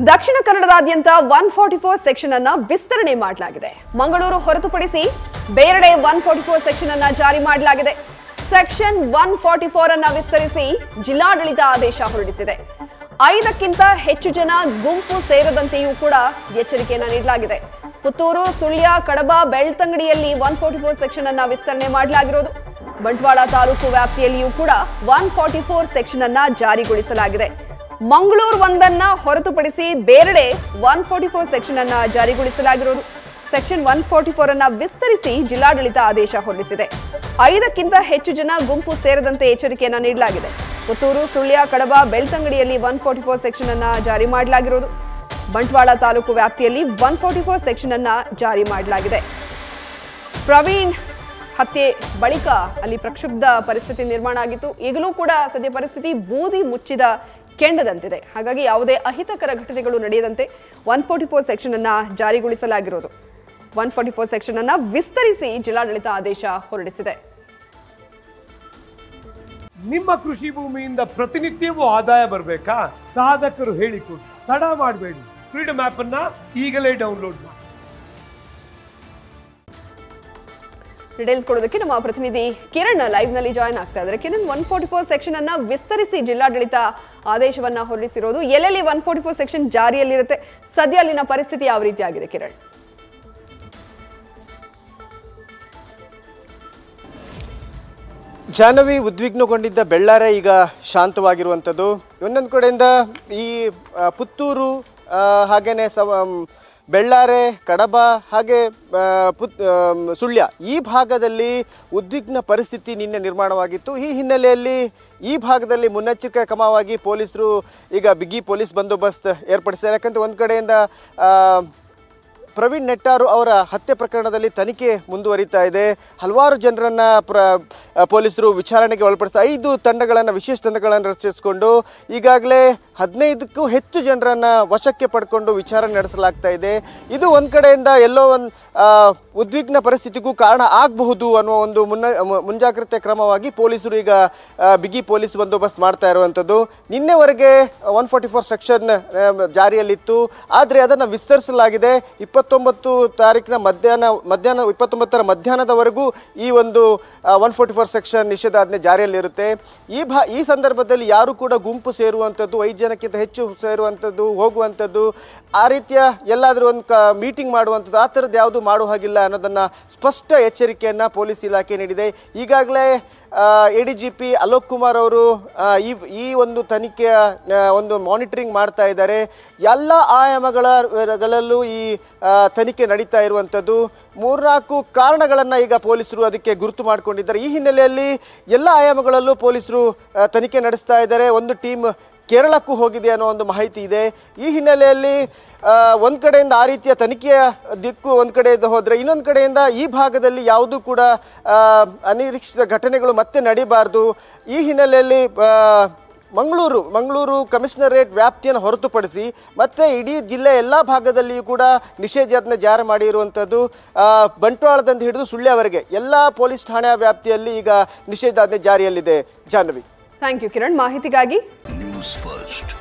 ದಕ್ಷಿಣ ಕನ್ನಡದಾದ್ಯಂತ one forty four section ಅನ್ನ ವಿಸ್ತರಣೆ ಮಾಡಲಾಗಿದೆ ಮಂಗಳೂರು ಹೊರತುಪಡಿಸಿ ಬೇರೆಡೆ ಒನ್ ಫಾರ್ಟಿ ಫೋರ್ ಸೆಕ್ಷನ್ ಅನ್ನ ಜಾರಿ ಮಾಡಲಾಗಿದೆ ಸೆಕ್ಷನ್ ಒನ್ ಫಾರ್ಟಿ ಫೋರ್ ಅನ್ನ ವಿಸ್ತರಿಸಿ ಜಿಲ್ಲಾಡಳಿತ ಆದೇಶ ಹೊರಡಿಸಿದೆ ಐದಕ್ಕಿಂತ ಹೆಚ್ಚು ಜನ ಗುಂಪು ಸೇರದಂತೆಯೂ ಕೂಡ ಎಚ್ಚರಿಕೆಯನ್ನ ನೀಡಲಾಗಿದೆ ಪುತ್ತೂರು ಸುಳ್ಯ ಕಡಬ ಬೆಳ್ತಂಗಡಿಯಲ್ಲಿ ಒನ್ ಫಾರ್ಟಿ ಫೋರ್ ಸೆಕ್ಷನ್ ಅನ್ನ ವಿಸ್ತರಣೆ ಮಾಡಲಾಗಿರೋದು ಬಂಟ್ವಾಳ ತಾಲೂಕು ವ್ಯಾಪ್ತಿಯಲ್ಲಿಯೂ ಕೂಡ ಒನ್ ಫಾರ್ಟಿ ಫೋರ್ ಸೆಕ್ಷನ್ ಅನ್ನ ಜಾರಿಗೊಳಿಸಲಾಗಿದೆ ಮಂಗಳೂರು ಒಂದನ್ನ ಹೊರತುಪಡಿಸಿ ಬೇರೆಡೆ ಒನ್ ಫಾರ್ಟಿ ಫೋರ್ ಸೆಕ್ಷನ್ ಅನ್ನ ಜಾರಿಗೊಳಿಸಲಾಗಿರೋದು ಸೆಕ್ಷನ್ ಒನ್ ಫಾರ್ಟಿ ಫೋರ್ ಅನ್ನ ವಿಸ್ತರಿಸಿ ಜಿಲ್ಲಾಡಳಿತ ಆದೇಶ ಹೊರಡಿಸಿದೆ ಐದಕ್ಕಿಂತ ಹೆಚ್ಚು ಜನ ಗುಂಪು ಸೇರದಂತೆ ಎಚ್ಚರಿಕೆಯನ್ನ ನೀಡಲಾಗಿದೆ ಪುತ್ತೂರು ಸುಳ್ಯ ಕಡಬ ಬೆಳ್ತಂಗಡಿಯಲ್ಲಿ ಒನ್ ಫಾರ್ಟಿ ಫೋರ್ ಸೆಕ್ಷನ್ ಅನ್ನ ಜಾರಿ ಮಾಡಲಾಗಿರೋದು ಬಂಟ್ವಾಳ ತಾಲೂಕು ವ್ಯಾಪ್ತಿಯಲ್ಲಿ ಒನ್ ಫಾರ್ಟಿ ಫೋರ್ ಸೆಕ್ಷನ್ ಅನ್ನ ಜಾರಿ ಮಾಡಲಾಗಿದೆ ಪ್ರವೀಣ್ ಹತ್ಯೆ ಬಳಿಕ ಅಲ್ಲಿ ಪ್ರಕ್ಷುಬ್ಧ ಪರಿಸ್ಥಿತಿ ನಿರ್ಮಾಣ ಆಗಿತ್ತು ಈಗಲೂ ಕೂಡ ಸದ್ಯ ಪರಿಸ್ಥಿತಿ ಬೂದಿ ಮುಚ್ಚಿದ ಕೆಂಡದಂತಿದೆ ಹಾಗಾಗಿ ಯಾವುದೇ ಅಹಿತಕರ ಘಟನೆಗಳು ನಡೆಯದಂತೆ ಒನ್ ಫೋರ್ಟಿ ಫೋರ್ ಸೆಕ್ಷನ್ ಅನ್ನ ಜಾರಿಗೊಳಿಸಲಾಗಿರೋದು ಒನ್ ಫೋರ್ಟಿ ಫೋರ್ ಸೆಕ್ಷನ್ ಅನ್ನ ವಿಸ್ತರಿಸಿ ಜಿಲ್ಲಾಡಳಿತ ಆದೇಶ ಹೊರಡಿಸಿದೆ ನಿಮ್ಮ ಕೃಷಿ ಭೂಮಿಯಿಂದ ಪ್ರತಿನಿತ್ಯವೂ ಆದಾಯ ಬರಬೇಕಾ ಸಾಧಕರು ಹೇಳಿಕೊಡಿ ತಡ ಮಾಡಬೇಡಿ ಫ್ರೀಡಮ್ ಆಪ್ ಅನ್ನ ಈಗಲೇ ಡೌನ್ಲೋಡ್ ಮಾಡಿ ಡೀಟೇಲ್ಸ್ ಕೊಡೋದಕ್ಕೆ ನಮ್ಮ ಪ್ರತಿನಿಧಿ ಕಿರಣ್ ಲೈವ್ ನಲ್ಲಿ ಜಾಯ್ನ್ ಆಗ್ತಾ ಇದ್ದಾರೆ Kiran one forty four section ಅನ್ನ ವಿಸ್ತರಿಸಿ ಜಿಲ್ಲಾಡಳಿತ ಆದೇಶವನ್ನ ಹೊರಡಿಸಿರೋದು ಎಲ್ಲೆಲ್ಲಿ ಒನ್ ಫೋರ್ಟಿ ಫೋರ್ ಸೆಕ್ಷನ್ ಜಾರಿಯಲ್ಲಿರುತ್ತೆ ಸದ್ಯ ಅಲ್ಲಿನ ಪರಿಸ್ಥಿತಿ ಯಾವ ರೀತಿ ಆಗಿದೆ ಕಿರಣ್ ಜಾಹ್ನವಿ ಉದ್ವಿಗ್ನಗೊಂಡಿದ್ದ ಬೆಳ್ಳಾರೆ ಈಗ ಶಾಂತವಾಗಿರುವಂಥದ್ದು ಇನ್ನೊಂದು ಕಡೆಯಿಂದ ಈ ಆ, ಪುತ್ತೂರು ಆ, ಹಾಗೇನೆ ಸವ ಮ್, ಬೆಳ್ಳಾರೆ ಕಡಬ ಹಾಗೆ ಆ, ಪುತ್ ಆಮ್, ಸುಳ್ಯ ಈ ಭಾಗದಲ್ಲಿ ಉದ್ವಿಗ್ನ ಪರಿಸ್ಥಿತಿ ನಿನ್ನೆ ನಿರ್ಮಾಣವಾಗಿತ್ತು ಈ ಹಿನ್ನೆಲೆಯಲ್ಲಿ ಈ ಭಾಗದಲ್ಲಿ ಮುನ್ನೆಚ್ಚರಿಕೆ ಕ್ರಮವಾಗಿ ಪೊಲೀಸರು ಈಗ ಬಿಗಿ ಪೊಲೀಸ್ ಬಂದೋಬಸ್ತ್ ಏರ್ಪಡಿಸಿದ್ದಾರೆ ಯಾಕಂದ್ರೆ ಒಂದು ಕಡೆಯಿಂದ ಆ, ಪ್ರವೀಣ್ ನೆಟ್ಟಾರು ಅವರ ಹತ್ಯೆ ಪ್ರಕರಣದಲ್ಲಿ ತನಿಖೆ ಮುಂದುವರಿತಾ ಇದೆ ಹಲವಾರು ಜನರನ್ನ ಪ್ರ ಆ, ಪೊಲೀಸರು ವಿಚಾರಣೆಗೆ ಒಳಪಡಿಸಿ ಐದು ತಂಡಗಳನ್ನು ವಿಶೇಷ ತಂಡಗಳನ್ನು ರಚಿಸಿಕೊಂಡು ಈಗಾಗಲೇ ಹದಿನೈದಕ್ಕೂ ಹೆಚ್ಚು ಜನರನ್ನ ವಶಕ್ಕೆ ಪಡ್ಕೊಂಡು ವಿಚಾರಣೆ ನಡೆಸಲಾಗ್ತಾ ಇದೆ ಇದು ಒಂದು ಕಡೆಯಿಂದ ಎಲ್ಲೋ ಒಂದು ಉದ್ವಿಗ್ನ ಪರಿಸ್ಥಿತಿಗೂ ಕಾರಣ ಆಗಬಹುದು ಅನ್ನುವ ಒಂದು ಮುನ್ನ ಮು- ಮುಂಜಾಗ್ರತೆ ಕ್ರಮವಾಗಿ ಪೊಲೀಸರು ಈಗ ಆ, ಬಿಗಿ ಪೊಲೀಸ್ ಬಂದೋಬಸ್ತ್ ಮಾಡ್ತಾ ಇರುವಂಥದ್ದು ನಿನ್ನೆವರೆಗೆ ಒನ್ ಫಾರ್ಟಿ ಫೋರ್ ಸೆಕ್ಷನ್ ಜಾರಿಯಲ್ಲಿತ್ತು ಆದರೆ ಅದನ್ನು ವಿಸ್ತರಿಸಲಾಗಿದೆ ಇಪ್ಪತ್ತೊಂಬತ್ತು ತಾರೀಕಿನ ಮಧ್ಯಾಹ್ನ ಮಧ್ಯಾಹ್ನ ಇಪ್ಪತ್ತೊಂಬತ್ತರ ಮಧ್ಯಾಹ್ನದವರೆಗೂ ಈ ಒಂದು ಒನ್ ಫೋರ್ಟಿ ಫೋರ್ ಸೆಕ್ಷನ್ ನಿಷೇಧಾಜ್ಞೆ ಜಾರಿಯಲ್ಲಿರುತ್ತೆ ಈ ಭಾ ಈ ಸಂದರ್ಭದಲ್ಲಿ ಯಾರು ಕೂಡ ಗುಂಪು ಸೇರುವಂಥದ್ದು ಐದು ಜನಕ್ಕಿಂತ ಹೆಚ್ಚು ಸೇರುವಂಥದ್ದು ಹೋಗುವಂಥದ್ದು ಆ ರೀತಿಯ ಎಲ್ಲಾದರೂ ಒಂದು ಕ ಮೀಟಿಂಗ್ ಮಾಡುವಂಥದ್ದು ಆ ಥರದ್ದು ಯಾವುದು ಮಾಡೋ ಹಾಗಿಲ್ಲ ಅನ್ನೋದನ್ನು ಸ್ಪಷ್ಟ ಎಚ್ಚರಿಕೆಯನ್ನು ಪೊಲೀಸ್ ಇಲಾಖೆ ನೀಡಿದೆ ಈಗಾಗಲೇ A D G P Alok Kumar ಅವರು ಆ, ಈ ಈ ಒಂದು ತನಿಖೆಯ ಆ, ಒಂದು ಮಾನಿಟರಿಂಗ್ ಮಾಡ್ತಾ ಇದ್ದಾರೆ ಎಲ್ಲ ಆಯಾಮಗಳ ಗಳಲ್ಲೂ ಈ ಆ, ತನಿಖೆ ನಡೀತಾ ಇರುವಂಥದ್ದು ಮೂರ್ನಾಲ್ಕು ಕಾರಣಗಳನ್ನು ಈಗ ಪೊಲೀಸರು ಅದಕ್ಕೆ ಗುರುತು ಮಾಡಿಕೊಂಡಿದ್ದಾರೆ ಈ ಹಿನ್ನೆಲೆಯಲ್ಲಿ ಎಲ್ಲ ಆಯಾಮಗಳಲ್ಲೂ ಪೊಲೀಸರು ಆ, ತನಿಖೆ ನಡೆಸ್ತಾ ಇದ್ದಾರೆ ಒಂದು ಟೀಮ್ ಕೇರಳಕ್ಕೂ ಹೋಗಿದೆ ಅನ್ನೋ ಒಂದು ಮಾಹಿತಿ ಇದೆ ಈ ಹಿನ್ನೆಲೆಯಲ್ಲಿ ಒಂದು ಕಡೆಯಿಂದ ಆ ರೀತಿಯ ತನಿಖೆಯ ದಿಕ್ಕು ಒಂದು ಕಡೆಯಿಂದ ಹೋದರೆ ಇನ್ನೊಂದು ಕಡೆಯಿಂದ ಈ ಭಾಗದಲ್ಲಿ ಯಾವುದೂ ಕೂಡ ಆ, ಅನಿರೀಕ್ಷಿತ ಘಟನೆಗಳು ಮತ್ತೆ ನಡೀಬಾರ್ದು ಈ ಹಿನ್ನೆಲೆಯಲ್ಲಿ ಆ, ಮಂಗಳೂರು ಮಂಗಳೂರು ಕಮಿಷನರೇಟ್ ವ್ಯಾಪ್ತಿಯನ್ನು ಹೊರತುಪಡಿಸಿ ಮತ್ತೆ ಇಡೀ ಜಿಲ್ಲೆ ಎಲ್ಲ ಭಾಗದಲ್ಲಿಯೂ ಕೂಡ ನಿಷೇಧಾಜ್ಞೆ ಜಾರಿ ಮಾಡಿರುವಂಥದ್ದು ಆ, ಬಂಟ್ವಾಳದಿಂದ ಹಿಡಿದು ಸುಳ್ಯವರೆಗೆ ಎಲ್ಲ ಪೊಲೀಸ್ ಠಾಣೆಯ ವ್ಯಾಪ್ತಿಯಲ್ಲಿ ಈಗ ನಿಷೇಧಾಜ್ಞೆ ಜಾರಿಯಲ್ಲಿದೆ ಜಾಹ್ನವಿ ಥ್ಯಾಂಕ್ ಯು ಕಿರಣ್ ಮಾಹಿತಿಗಾಗಿ ನ್ಯೂಸ್ ಫಸ್ಟ್